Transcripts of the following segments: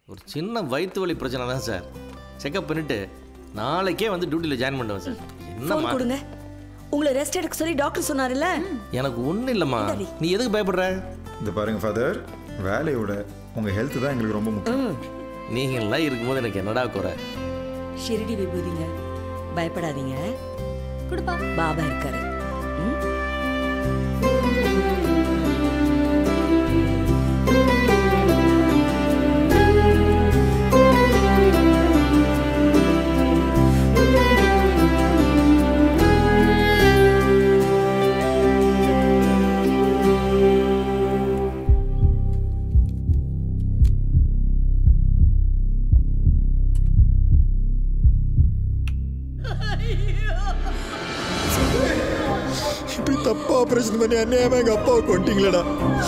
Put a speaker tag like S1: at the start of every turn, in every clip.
S1: ஒரு சின்ன வயிற்று வலி பிரச்சனை தான் சார் செக்அப் பண்ணிவிட்டு நாளைக்கே வந்து டியூட்டியில் ஜாயின் பண்ணுவேன் சார்
S2: ஃபோன்
S1: என்னம்மா
S2: கொடுங்க உங்களை ரெஸ்ட் எடுக்க சொல்லி டாக்டர் சொன்னார்ல
S1: எனக்கு ஒன்றும் இல்லைம்மா நீ எதுக்கு பயப்படுற
S3: இந்த பாருங்க ஃபாதர் வேலையோட உங்கள் ஹெல்த் தான் எங்களுக்கு ரொம்ப முக்கியம்
S1: நீங்கள்லாம் இருக்கும்போது எனக்கு என்னடா குறை
S2: ஷிரடி விபூதிங்க பயப்படாதீங்க
S4: கொடுப்பா
S2: பாபா இருக்காரு ம்?
S3: இப்படி தப்பா ஆப்ரேஷன் பண்ணி அநியாயமா எங்கள் அப்பாவை கொண்டீங்களடா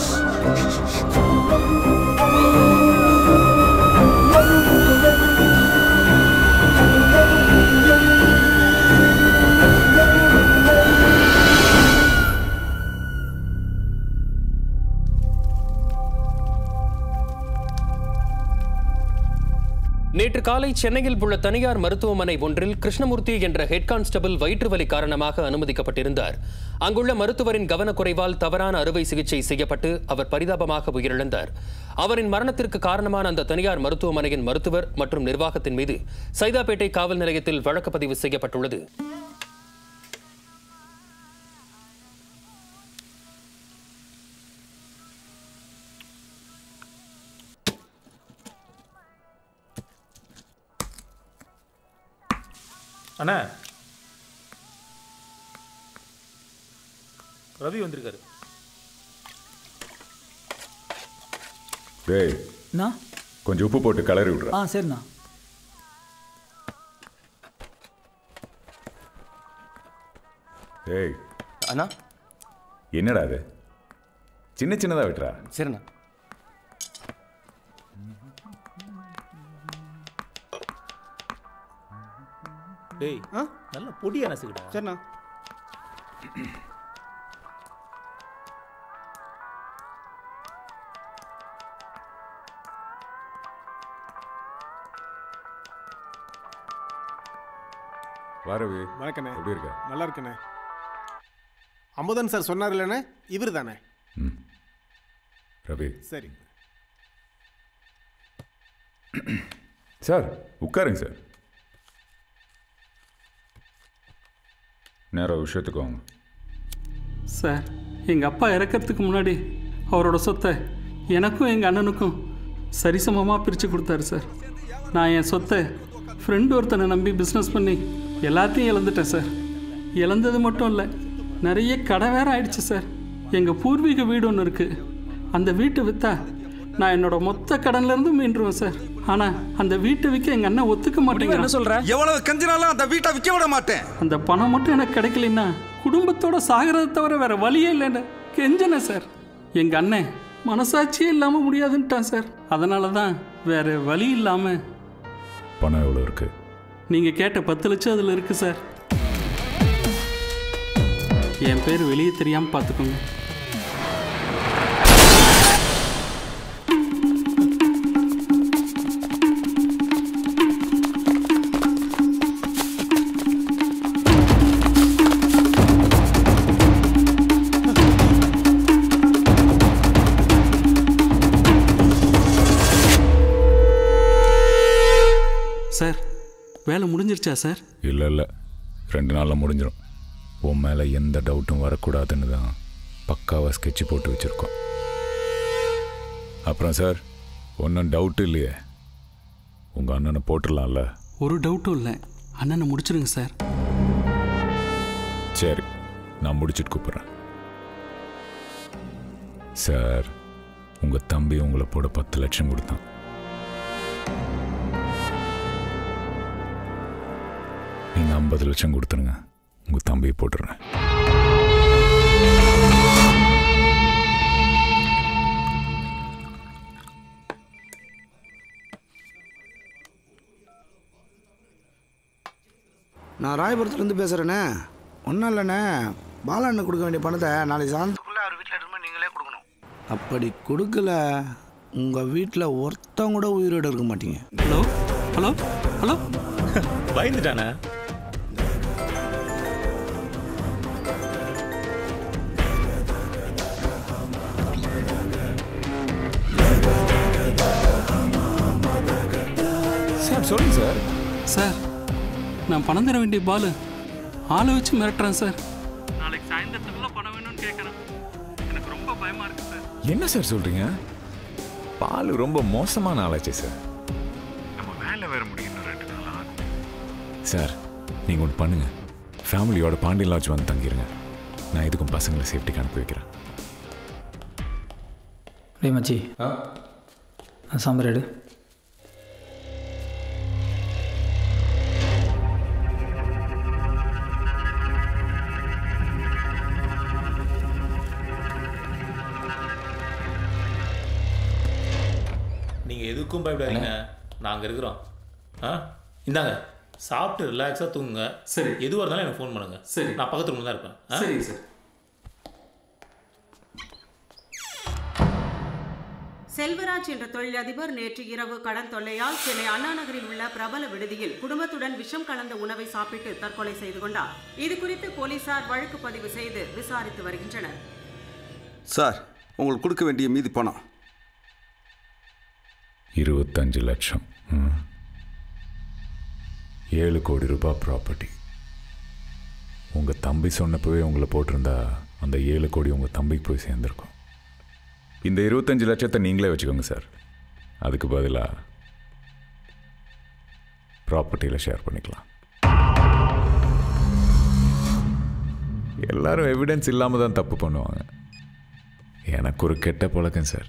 S5: நேற்று காலை சென்னையில் உள்ள தனியார் மருத்துவமனை ஒன்றில் கிருஷ்ணமூர்த்தி என்ற ஹெட் கான்ஸ்டபிள் வயிற்று வலி காரணமாக அனுமதிக்கப்பட்டிருந்தார் அங்குள்ள மருத்துவரின் கவனக்குறைவால் தவறான அறுவை சிகிச்சை செய்யப்பட்டு அவர் பரிதாபமாக உயிரிழந்தார் அவரின் மரணத்திற்கு காரணமான அந்த தனியார் மருத்துவமனையின் மருத்துவர் மற்றும் நிர்வாகத்தின் மீது சைதாப்பேட்டை காவல் நிலையத்தில் வழக்கு பதிவு செய்யப்பட்டுள்ளது
S6: அண்ணா ரவி வந்திருக்காரு
S7: டேய்
S8: அண்ணா
S7: கொஞ்சம் உப்பு போட்டு கலரி விட்றா
S8: ஆ சரிண்ணா
S7: டேய்
S9: அண்ணா
S7: என்னடா அது சின்ன சின்னதா விட்டுறா
S9: சரிண்ணா
S6: டேய் நல்ல பொடியா நசுக்கிட்டா
S9: சரிண்ணா
S7: வா ரவி
S10: வணக்கண்ணே
S7: எப்படி இருக்க
S10: நல்லா இருக்கண்ணே அமுதன் சார் சொன்னார் இல்லைண்ணே இவர் தானே
S7: ம் ரவி
S10: சரி
S7: சார் உட்காருங்க சார் நேரம் விஷயத்துக்கு வாங்க
S11: சார் எங்கள் அப்பா இறக்கறதுக்கு முன்னாடி அவரோட சொத்தை எனக்கும் எங்கள் அண்ணனுக்கும் சரிசமமாக பிரித்து கொடுத்தாரு சார் நான் என் சொத்தை ஃப்ரெண்டு ஒருத்தனை நம்பி பிஸ்னஸ் பண்ணி எல்லாத்தையும் இழந்துட்டேன் சார் இழந்தது மட்டும் இல்லை நிறைய கடை வேற ஆயிடுச்சு சார் எங்கள் பூர்வீக வீடு ஒன்று இருக்குது அந்த வீட்டை விற்றா நான் என்னோட மொத்த கடன்லேருந்து மீண்டுருவேன் சார் ஆனால் அந்த வீட்டை விற்க எங்கள் அண்ணன் ஒத்துக்க மாட்டேங்க
S12: என்ன சொல்ற எவ்வளவு கஞ்சினாலும் அந்த வீட்டை விற்க விட மாட்டேன்
S11: அந்த பணம் மட்டும் எனக்கு கிடைக்கலன்னா குடும்பத்தோட சாகிறத தவிர வேற வழியே இல்லைன்னு கெஞ்சனேன் சார் எங்க அண்ணன் மனசாட்சியே இல்லாம முடியாதுன்ட்டான் சார் அதனால தான் வேற வழி இல்லாம
S7: பணம் எவ்வளோ இருக்கு
S11: நீங்க கேட்ட பத்து லட்சம் அதுல இருக்கு சார் என் பேர் வெளியே தெரியாம பார்த்துக்கோங்க சார் வேலை முடிஞ்சிருச்சா சார்
S7: இல்லை இல்லை ரெண்டு நாளில் முடிஞ்சிடும் உன் மேலே எந்த டவுட்டும் வரக்கூடாதுன்னு தான் பக்காவாக ஸ்கெட்ச் போட்டு வச்சுருக்கோம் அப்புறம் சார் ஒன்றும் டவுட் இல்லையே உங்கள் அண்ணனை போட்டுடலாம்ல
S11: ஒரு டவுட்டும் இல்லை அண்ணனை முடிச்சிருங்க சார்
S7: சரி நான் முடிச்சிட்டு கூப்பிட்றேன் சார் உங்கள் தம்பி உங்களை போட பத்து லட்சம் கொடுத்தான் நீங்கள் ஐம்பது லட்சம் கொடுத்துருங்க உங்கள் தம்பியை போட்டுறேன்
S13: நான் ராயபுரத்துலேருந்து பேசுகிறேண்ணே ஒன்றும் இல்லைண்ணே பாலாண்ணு கொடுக்க வேண்டிய பணத்தை நாளைக்கு சாயந்தரத்துக்குள்ளே அவர் வீட்டில் எடுத்து நீங்களே கொடுக்கணும் அப்படி கொடுக்கல உங்கள் வீட்டில் ஒருத்தவங்க கூட உயிரோடு இருக்க மாட்டீங்க
S11: ஹலோ ஹலோ ஹலோ
S6: பயந்துட்டானே
S7: சார் சொல்லுங்க சார்
S11: சார் நான் பணம் தர வேண்டிய பாலு ஆளை வச்சு மிரட்டுறேன் சார் நாளைக்கு சாயந்தரத்துக்குள்ள பணம் வேணும்னு கேட்குறேன் எனக்கு ரொம்ப பயமா இருக்கு சார்
S7: என்ன சார் சொல்றீங்க பால் ரொம்ப மோசமான ஆளாச்சே சார் நம்ம வேலை வேற முடியும் ரெண்டு நாள் ஆகும் சார் நீங்கள் ஒன்று பண்ணுங்க ஃபேமிலியோட பாண்டியன் லாட்ஜ் வந்து தங்கிருங்க நான் இதுக்கும் பசங்களை சேஃப்டிக்கு அனுப்பி வைக்கிறேன்
S4: டேய் மச்சி
S6: ஆ
S4: சாம்பார் எடு
S6: நீங்கள் எதுக்கும் பயப்படாதீங்க நாங்கள் இருக்கிறோம் ஆ இந்தாங்க சாப்பிட்டு ரிலாக்ஸாக தூங்குங்க
S11: சரி.
S6: எதுவாக இருந்தாலும் எனக்கு ஃபோன் பண்ணுங்க
S11: சரி.
S6: நான் பக்கத்து ரூமில் தான் இருப்பேன் ஆ?
S11: சரிங்க சார்
S8: செல்வராஜ் என்ற தொழிலதிபர் நேற்று இரவு கடன் தொல்லையால் சென்னை அண்ணா நகரில் உள்ள பிரபல விடுதியில் குடும்பத்துடன் விஷம் கலந்த உணவை சாப்பிட்டு தற்கொலை செய்து கொண்டார் இது குறித்து போலீசார் வழக்கு பதிவு செய்து விசாரித்து வருகின்றனர்
S12: சார் உங்களுக்கு கொடுக்க வேண்டிய மீதி பணம்
S7: இருபத்தஞ்சு லட்சம் ம். ஏழு கோடி ரூபாய் ப்ராப்பர்ட்டி உங்கள் தம்பி சொன்னப்பவே உங்களை போட்டிருந்தா அந்த ஏழு கோடி உங்கள் தம்பிக்கு போய் சேர்ந்துருக்கும் இந்த இருபத்தஞ்சு லட்சத்தை நீங்களே வச்சுக்கோங்க சார் அதுக்கு பதிலாக ப்ராப்பர்ட்டியில் ஷேர் பண்ணிக்கலாம் எல்லாரும் எவிடன்ஸ் இல்லாமல் தான் தப்பு பண்ணுவாங்க எனக்கு ஒரு கெட்ட பழக்கம் சார்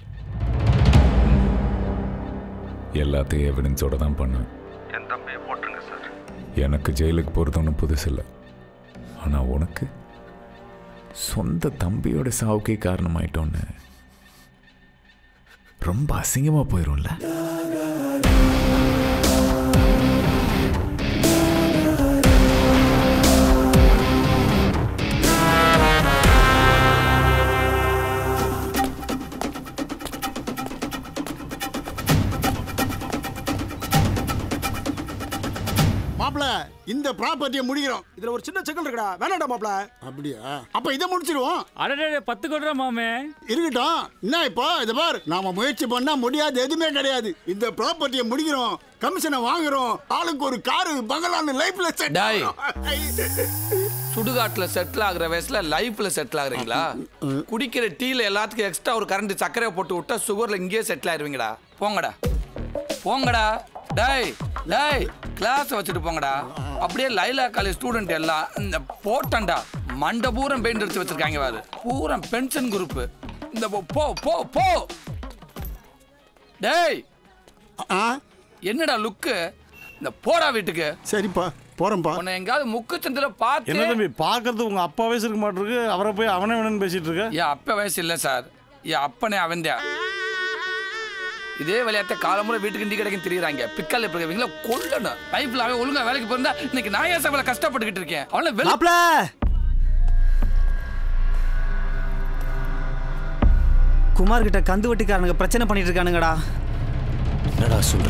S7: எல்லாத்தையும் எவிடன்ஸோட தான் பண்ணுவேன்
S12: என் தம்பியை போட்டுருங்க சார்
S7: எனக்கு ஜெயிலுக்கு போகிறது ஒன்றும் புதுசு இல்லை ஆனால் உனக்கு சொந்த தம்பியோட சாவுக்கே காரணமாயிட்டோன்னு ரொம்ப அசிங்கமாக போயிடும்ல
S13: மாப்பிள இந்த ப்ராப்பர்ட்டியை முடிக்கிறோம் இதுல ஒரு சின்ன சிக்கல் இருக்குடா வேணாடா மாப்பிள அப்படியா அப்ப இதை முடிச்சிருவோம்
S4: அடடே பத்து கோடி ரூபா மாமே
S13: இருக்கட்டும் என்ன இப்போ இதை பார் நாம முயற்சி பண்ணா முடியாது எதுவுமே கிடையாது இந்த ப்ராப்பர்ட்டியை முடிக்கிறோம் கமிஷனை வாங்குறோம் ஆளுக்கு ஒரு காரு பங்களான்னு லைஃப்ல செட்
S9: டேய். சுடுகாட்டுல செட்டில் ஆகுற வயசுல லைஃப்ல செட்டில் ஆகுறீங்களா குடிக்கிற டீல எல்லாத்துக்கும் எக்ஸ்ட்ரா ஒரு கரண்ட் சர்க்கரை போட்டு விட்டா சுகர்ல இங்கேயே செட்டில் ஆயிருவீங்கடா போங்கடா போங்கடா டேய் டேய் கிளாஸ் வச்சுட்டு போங்கடா அப்படியே லைலா காலேஜ் ஸ்டூடெண்ட் எல்லாம் இந்த போட்டண்டா மண்ட பூரம் பெயிண்ட் அடிச்சு வச்சிருக்காங்க பாரு பூரம் பென்ஷன் குரூப் இந்த போ- போ போ போ டேய் என்னடா லுக்கு இந்த போடா வீட்டுக்கு
S13: சரிப்பா போறேன்ப்பா
S9: உன்னை எங்காவது முக்கு சந்தில பார்த்து
S14: என்ன தம்பி பார்க்கறது உங்க அப்பா வயசு இருக்க மாட்டிருக்கு அவரை போய் அவனே வேணும்னு பேசிட்டு இருக்க
S9: என் அப்ப வயசு இல்லை சார் என் அப்பனே அவன்தான் இதே விளையாட்ட காலமுறை வீட்டுக்கு இண்டி கிடைக்கும் தெரியுறாங்க பிக்கல் எப்படி இவங்கள கொல்லணும் லைஃப்ல அவன் ஒழுங்கா வேலைக்கு போயிருந்தா இன்னைக்கு நான் ஏன் சார் இவ்வளவு கஷ்டப்பட்டுக்கிட்டு இருக்கேன் அவளை வெளில
S15: மாப்ள குமார் கிட்ட கந்து வட்டிக்காரனுங்க பிரச்சனை பண்ணிட்டு இருக்கானுங்கடா
S1: என்னடா சொல்ற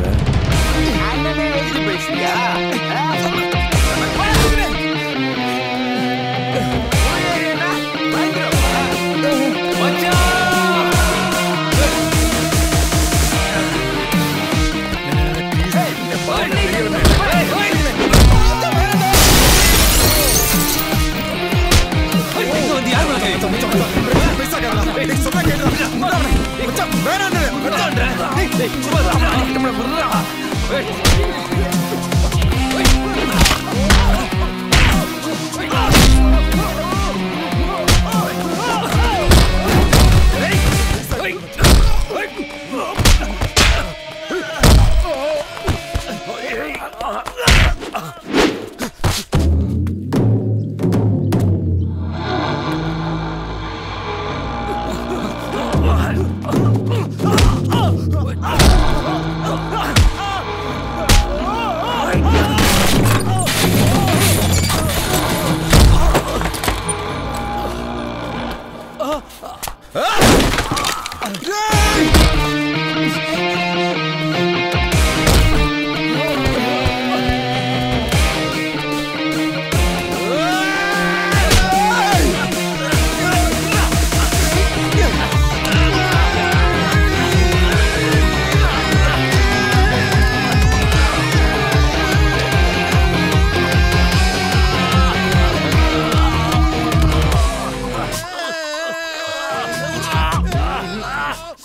S9: Oh!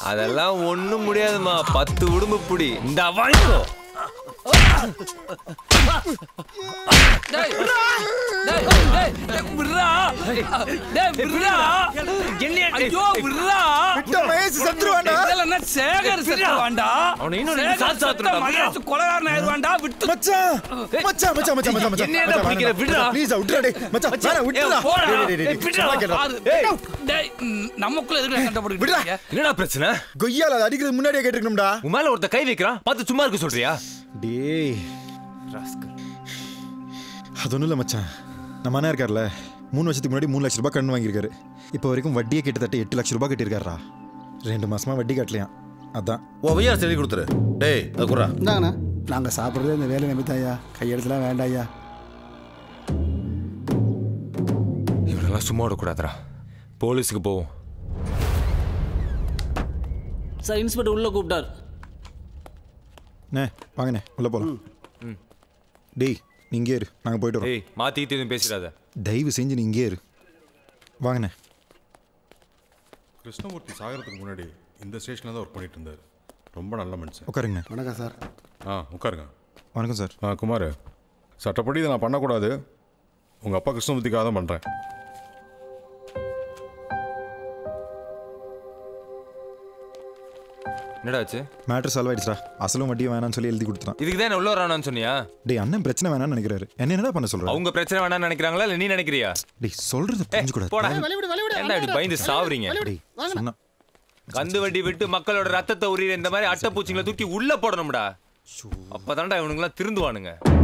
S16: அதெல்லாம் ஒண்ணும் முடியாதுமா பத்து உடும்பு புடி இந்த வாங்கிக்கோ
S9: டேய் டேய் டேய் டேய் விட்றா டேய் விட்றா ஐயோ விட்றா
S3: விட்டா மகேஷ் செத்துருவான்டா.
S9: இதெல்லாம் என்ன சேகர் செத்துருவான்டா
S16: அவனை இன்னும் ரெண்டு
S9: சேகர்
S16: சாத்து சாத்துடா,
S9: செத்தா
S16: விட்றா.
S9: மகேஷ் கொலைகாரன் ஆயிருவான்டா விட்டு
S3: மச்சான் மச்சான் மச்சான் மச்சான் மச்சான் மச்சான்
S16: என்னையடா பிடிக்கிற? விட்றா.
S3: ப்ளீஸ் விட்டுடா டேய் மச்சான் வேணாம் விட்டுடா
S9: போடா
S3: டேய், டேய், டேய்,
S9: ஏய், விட்றா.
S3: சும்மா கேளுடா.
S9: பாரு. டேய் ம், நமக்குள்ள எதுக்கு சண்டை போட்டுக்கிட்டு
S3: விட்றா.
S9: இருக்கீங்க?
S16: என்னடா பிரச்சனை
S3: கொய்யால அது அடிக்கிறது முன்னாடியே கேட்டிருக்கணும்டா
S16: உன் மேல ஒருத்த கை வைக்கிறான் பார்த்து சும்மா இருக்க சொல்றியா
S3: டேய் அது ஒன்றும் இல்லை மச்சான் நம்ம அண்ணா இருக்கார்ல மூணு வருஷத்துக்கு முன்னாடி மூணு லட்ச ரூபாய் கடன் வாங்கியிருக்காரு இப்போ வரைக்கும் வட்டியே கிட்டத்தட்ட எட்டு லட்ச ரூபாய் கட்டியிருக்காரா ரெண்டு மாசமா வட்டி கட்டலையாம் அதான்
S17: ஓ வையா சொல்லி கொடுத்துரு டேய் அது குறா
S10: இந்தாங்கண்ணா நாங்கள் சாப்பிட்றதே இந்த வேலை நம்பித்தாயா கையெழுத்துலாம் வேண்டாயா
S16: இவனெல்லாம் சும்மா விடக்கூடாதுடா போலீஸுக்கு போவோம்
S18: சார் இன்ஸ்பெக்டர் உள்ள கூப்பிட்டார்
S3: அண்ணே வாங்கண்ணே உள்ளே போகலாம் டேய் நீ இங்கே இரு நாங்கள் போயிட்டு வரோம்
S16: ஏய் மாத்தி கீத்தி எதுவும் பேசிடாத
S3: தயவு செஞ்சு நீ இங்கே இரு வாங்கண்ணே
S19: கிருஷ்ணமூர்த்தி சாகரத்துக்கு முன்னாடி இந்த ஸ்டேஷனில் தான் ஒர்க் பண்ணிட்டு இருந்தார் ரொம்ப நல்ல மனுஷன்
S3: உட்காருங்க
S10: வணக்கம் சார்
S19: ஆ உட்காருங்க
S3: வணக்கம் சார்
S19: ஆ குமார் சட்டப்படி இதை நான் பண்ணக்கூடாது உங்கள் அப்பா கிருஷ்ணமூர்த்திக்காக தான் பண்ணுறேன்
S16: என்னடா ஆச்சு
S3: மேட்ரு சால்வ் ஆயிடுச்சுடா அசலும் வட்டியும் வேணாம்னு சொல்லி எழுதி கொடுத்துட்டான்
S16: இதுக்கு தான் உள்ள வரானான்னு சொன்னியா
S3: டேய் அண்ணன் பிரச்சனை வேணாம்னு நினைக்கிறாரு என்ன என்னடா பண்ண சொல்ற
S16: அவங்க பிரச்சனை வேணாம்னு நினைக்கிறாங்களா இல்ல நீ நினைக்கிறியா
S3: டேய் சொல்றது புரிஞ்சுக்கூடாது
S16: போடா என்ன இப்படி பயந்து சாவுறீங்க
S3: டேய் சொன்னா
S16: கந்து வட்டி விட்டு மக்களோட ரத்தத்தை உரியிற இந்த மாதிரி அட்டைப்பூச்சிங்களை தூக்கி உள்ள போடணும்டா அப்பதான்டா இவனுங்களாம் திருந்துவானுங்க